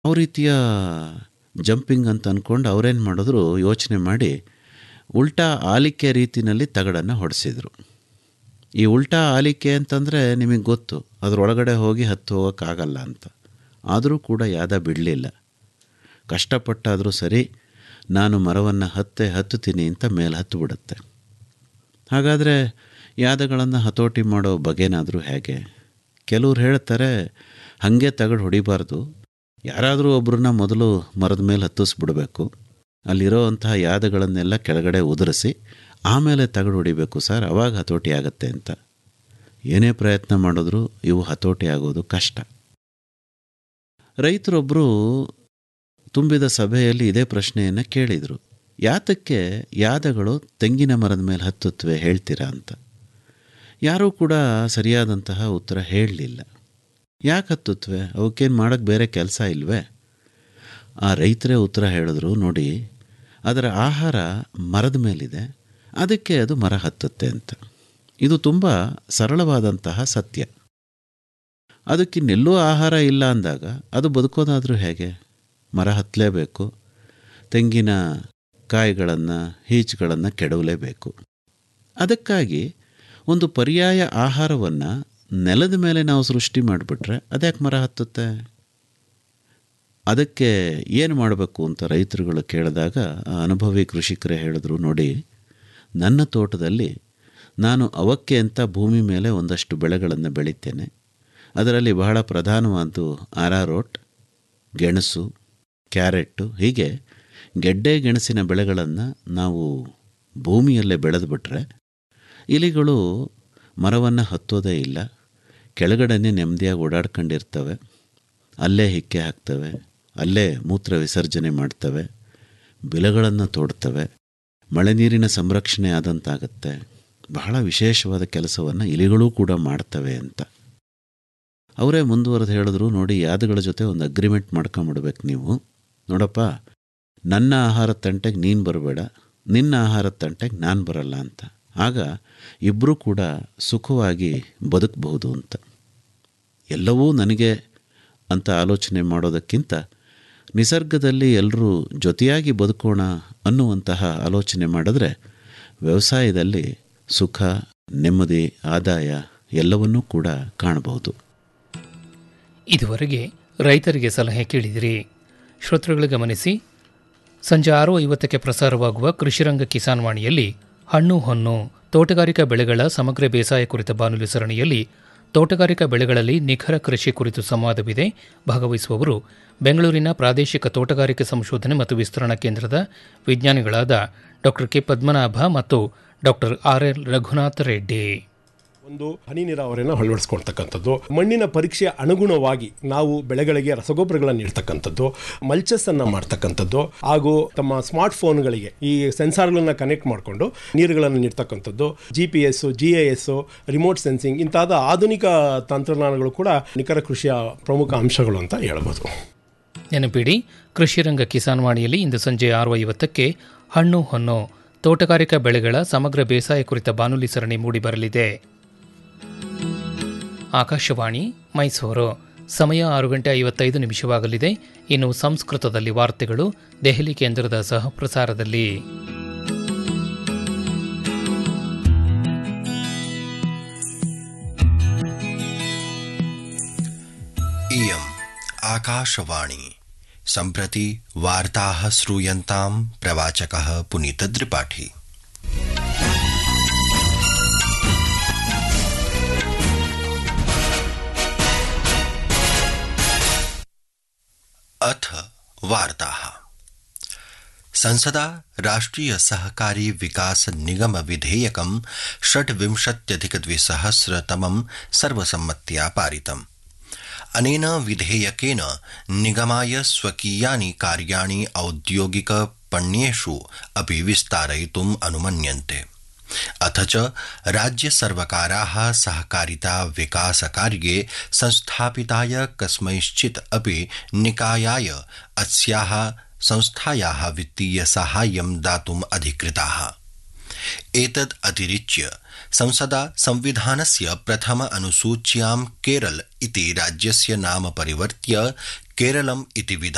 ಯಾವ ರೀತಿಯ ಜಂಪಿಂಗ್ ಅಂತ ಅಂದ್ಕೊಂಡು ಅವರೇನು ಮಾಡಿದ್ರು ಯೋಚನೆ ಮಾಡಿ ಉಲ್ಟಾ ಆಲಿಕೆ ರೀತಿಯಲ್ಲಿ ತಗಡನ್ನು ಹೊಡೆಸಿದ್ರು ಈ ಉಲ್ಟಾ ಆಲಿಕೆ ಅಂತಂದರೆ ನಿಮಗೆ ಗೊತ್ತು ಅದರೊಳಗಡೆ ಹೋಗಿ ಹತ್ತು ಹೋಗೋಕ್ಕಾಗಲ್ಲ ಅಂತ ಆದರೂ ಕೂಡ ಯಾದ ಬಿಡಲಿಲ್ಲ ಕಷ್ಟಪಟ್ಟಾದರೂ ಸರಿ ನಾನು ಮರವನ್ನು ಹತ್ತೆ ಹತ್ತುತ್ತೀನಿ ಅಂತ ಮೇಲೆ ಹತ್ತು ಬಿಡುತ್ತೆ ಹಾಗಾದರೆ ಯಾದಗಳನ್ನು ಹತೋಟಿ ಮಾಡೋ ಬಗೆನಾದರೂ ಹೇಗೆ ಕೆಲವ್ರು ಹೇಳ್ತಾರೆ ಹಾಗೆ ತಗಡು ಹೊಡಿಬಾರ್ದು ಯಾರಾದರೂ ಒಬ್ಬರನ್ನ ಮೊದಲು ಮರದ ಮೇಲೆ ಹತ್ತಿಸ್ಬಿಡ್ಬೇಕು ಅಲ್ಲಿರೋ ಅಂತಹ ಯಾದಗಳನ್ನೆಲ್ಲ ಕೆಳಗಡೆ ಉದುರಿಸಿ ಆಮೇಲೆ ತಗಡು ಹೊಡಿಬೇಕು ಸರ್ ಅವಾಗ ಹತೋಟಿ ಆಗುತ್ತೆ ಅಂತ ಏನೇ ಪ್ರಯತ್ನ ಮಾಡಿದ್ರೂ ಇವು ಹತೋಟಿ ಆಗೋದು ಕಷ್ಟ ರೈತರೊಬ್ಬರು ತುಂಬಿದ ಸಭೆಯಲ್ಲಿ ಇದೇ ಪ್ರಶ್ನೆಯನ್ನು ಕೇಳಿದರು ಯಾತಕ್ಕೆ ಯಾದಗಳು ತೆಂಗಿನ ಮರದ ಮೇಲೆ ಹತ್ತುತ್ತವೆ ಹೇಳ್ತೀರಾ ಅಂತ ಯಾರೂ ಕೂಡ ಸರಿಯಾದಂತಹ ಉತ್ತರ ಹೇಳಲಿಲ್ಲ ಯಾಕೆ ಹತ್ತುತ್ತವೆ ಅವಕ್ಕೇನು ಮಾಡೋಕ್ಕೆ ಬೇರೆ ಕೆಲಸ ಇಲ್ವೇ ಆ ರೈತರೇ ಉತ್ತರ ಹೇಳಿದ್ರು ನೋಡಿ ಅದರ ಆಹಾರ ಮರದ ಮೇಲಿದೆ ಅದಕ್ಕೆ ಅದು ಮರ ಹತ್ತುತ್ತೆ ಅಂತ ಇದು ತುಂಬ ಸರಳವಾದಂತಹ ಸತ್ಯ ಅದಕ್ಕಿನ್ನೆಲ್ಲೂ ಆಹಾರ ಇಲ್ಲ ಅಂದಾಗ ಅದು ಬದುಕೋದಾದರೂ ಹೇಗೆ ಮರ ಹತ್ತಲೇಬೇಕು ತೆಂಗಿನ ಕಾಯಿಗಳನ್ನು ಹೀಚುಗಳನ್ನು ಕೆಡವಲೇಬೇಕು ಅದಕ್ಕಾಗಿ ಒಂದು ಪರ್ಯಾಯ ಆಹಾರವನ್ನು ನೆಲದ ಮೇಲೆ ನಾವು ಸೃಷ್ಟಿ ಮಾಡಿಬಿಟ್ರೆ ಅದ್ಯಾಕೆ ಮರ ಹತ್ತುತ್ತೆ ಅದಕ್ಕೆ ಏನು ಮಾಡಬೇಕು ಅಂತ ರೈತರುಗಳು ಕೇಳಿದಾಗ ಆ ಅನುಭವಿ ಕೃಷಿಕರೇ ಹೇಳಿದ್ರು ನೋಡಿ ನನ್ನ ತೋಟದಲ್ಲಿ ನಾನು ಅವಕ್ಕೆ ಅಂತ ಭೂಮಿ ಮೇಲೆ ಒಂದಷ್ಟು ಬೆಳೆಗಳನ್ನು ಬೆಳಿತೇನೆ ಅದರಲ್ಲಿ ಬಹಳ ಪ್ರಧಾನವಾದ್ದು ಆರಾರೋಟ್ ಗೆಣಸು ಕ್ಯಾರೆಟ್ಟು ಹೀಗೆ ಗೆಡ್ಡೆ ಗೆಣಸಿನ ಬೆಳೆಗಳನ್ನು ನಾವು ಭೂಮಿಯಲ್ಲೇ ಬೆಳೆದು ಬಿಟ್ರೆ ಇಲಿಗಳು ಮರವನ್ನು ಹತ್ತೋದೇ ಇಲ್ಲ ಕೆಳಗಡೆನೇ ನೆಮ್ಮದಿಯಾಗಿ ಓಡಾಡ್ಕೊಂಡಿರ್ತವೆ ಅಲ್ಲೇ ಹಿಕ್ಕೆ ಹಾಕ್ತವೆ ಅಲ್ಲೇ ಮೂತ್ರ ವಿಸರ್ಜನೆ ಮಾಡ್ತವೆ ಬಿಲಗಳನ್ನು ತೋಡ್ತವೆ ಮಳೆ ನೀರಿನ ಸಂರಕ್ಷಣೆ ಆದಂತಾಗತ್ತೆ ಬಹಳ ವಿಶೇಷವಾದ ಕೆಲಸವನ್ನು ಇಲಿಗಳೂ ಕೂಡ ಮಾಡ್ತವೆ ಅಂತ ಅವರೇ ಮುಂದುವರೆದು ಹೇಳಿದ್ರು ನೋಡಿ ಯಾದಗಳ ಜೊತೆ ಒಂದು ಅಗ್ರಿಮೆಂಟ್ ಮಾಡ್ಕೊಂಬಿಡ್ಬೇಕು ನೀವು ನೋಡಪ್ಪ ನನ್ನ ಆಹಾರ ತಂಟೆಗೆ ನೀನು ಬರಬೇಡ ನಿನ್ನ ಆಹಾರ ತಂಟೆಗೆ ನಾನು ಬರಲ್ಲ ಅಂತ ಆಗ ಇಬ್ಬರೂ ಕೂಡ ಸುಖವಾಗಿ ಬದುಕಬಹುದು ಅಂತ ಎಲ್ಲವೂ ನನಗೆ ಅಂತ ಆಲೋಚನೆ ಮಾಡೋದಕ್ಕಿಂತ ನಿಸರ್ಗದಲ್ಲಿ ಎಲ್ಲರೂ ಜೊತೆಯಾಗಿ ಬದುಕೋಣ ಅನ್ನುವಂತಹ ಆಲೋಚನೆ ಮಾಡಿದ್ರೆ ವ್ಯವಸಾಯದಲ್ಲಿ ಸುಖ ನೆಮ್ಮದಿ ಆದಾಯ ಎಲ್ಲವನ್ನೂ ಕೂಡ ಕಾಣಬಹುದು ಇದುವರೆಗೆ ರೈತರಿಗೆ ಸಲಹೆ ಕೇಳಿದಿರಿ ಶ್ರೋತೃಗಳು ಗಮನಿಸಿ ಸಂಜೆ ಆರು ಐವತ್ತಕ್ಕೆ ಪ್ರಸಾರವಾಗುವ ಕೃಷಿರಂಗ ಕಿಸಾನ್ ವಾಣಿಯಲ್ಲಿ ಹಣ್ಣು ಹೊನ್ನು ತೋಟಗಾರಿಕಾ ಬೆಳೆಗಳ ಸಮಗ್ರ ಬೇಸಾಯ ಕುರಿತ ಬಾನುಲಿ ಸರಣಿಯಲ್ಲಿ ತೋಟಗಾರಿಕಾ ಬೆಳೆಗಳಲ್ಲಿ ನಿಖರ ಕೃಷಿ ಕುರಿತು ಸಂವಾದವಿದೆ ಭಾಗವಹಿಸುವವರು ಬೆಂಗಳೂರಿನ ಪ್ರಾದೇಶಿಕ ತೋಟಗಾರಿಕೆ ಸಂಶೋಧನೆ ಮತ್ತು ವಿಸ್ತರಣಾ ಕೇಂದ್ರದ ವಿಜ್ಞಾನಿಗಳಾದ ಡಾಕ್ಟರ್ ಕೆ ಪದ್ಮನಾಭ ಮತ್ತು doctor R L Raghunatha Reddy ಒಂದು ಹನಿ ನೀರಾವರಿಯನ್ನು ಅಳವಡಿಸ್ಕೊಳ್ತಕ್ಕಂಥದ್ದು ಮಣ್ಣಿನ ಪರೀಕ್ಷೆಯ ಅನುಗುಣವಾಗಿ ನಾವು ಬೆಳೆಗಳಿಗೆ ರಸಗೊಬ್ಬರಗಳನ್ನು ನೀಡ್ತಕ್ಕಂಥದ್ದು ಮಲ್ಚಸ್ ಅನ್ನ ಮಾಡ್ತಕ್ಕಂಥದ್ದು ಹಾಗೂ ತಮ್ಮ ಸ್ಮಾರ್ಟ್ ಫೋನ್ಗಳಿಗೆ ಈ ಸೆನ್ಸಾರ್ಗಳನ್ನ ಕನೆಕ್ಟ್ ಮಾಡಿಕೊಂಡು ನೀರುಗಳನ್ನು ನೀಡ್ತಕ್ಕಂಥದ್ದು G P S G A S remote sensing ಇಂತಾದ ಆಧುನಿಕ ತಂತ್ರಜ್ಞಾನಗಳು ಕೂಡ ನಿಖರ ಕೃಷಿಯ ಪ್ರಮುಖ ಅಂಶಗಳು ಅಂತ ಹೇಳ್ಬೋದು ನೆನಪಿಡಿ ಕೃಷಿರಂಗ ಕಿಸಾನ್ ವಾಣಿಯಲ್ಲಿ ಇಂದು ಸಂಜೆ ಆರು ಐವತ್ತಕ್ಕೆ ಹಣ್ಣು ಹೊನ್ನು ತೋಟಗಾರಿಕಾ ಬೆಳೆಗಳ ಸಮಗ್ರ ಬೇಸಾಯ ಕುರಿತ ಬಾನುಲಿ ಸರಣಿ ಮೂಡಿಬರಲಿದೆ ಆಕಾಶವಾಣಿ ಮೈಸೂರು ಸಮಯ ಆರು ಗಂಟೆ ಐವತ್ತೈದು ನಿಮಿಷವಾಗಲಿದೆ ಇನ್ನು ಸಂಸ್ಕೃತದಲ್ಲಿ ವಾರ್ತೆಗಳು ದೆಹಲಿ ಕೇಂದ್ರದ ಸಹಪ್ರಸಾರದಲ್ಲಿ इयम् आकाशवाणी सम्प्रति वार्ताः श्रूयन्तां प्रवाचकः पुनीतद्रिपाठी अथ वार्ताः संसदा राष्ट्रिय सहकारी विकास निगम विधेयकं षड्विंशत्यधिकद्विसहस्रतमं सर्वसम्मत्या पारितम् अनेन विधेयकेन निगमाय स्वकीयानि कार्याणि औद्योगिकपण्येषु अपि विस्तारयितुम् अनुमन्यन्ते अथ च राज्यसर्वकाराः सहकारिता विकासकार्ये संस्थापिताय कस्मैश्चित् अपि निकायाय अस्याः संस्थायाः वित्तीयसाहाय्यं दातुम् अधिकृताः एतद् अतिरिच्य संसदा संविधानस्य प्रथम अनुसूच्यां केरल इति राज्यस्य नाम परिवर्त्य केरलम् इति विधाय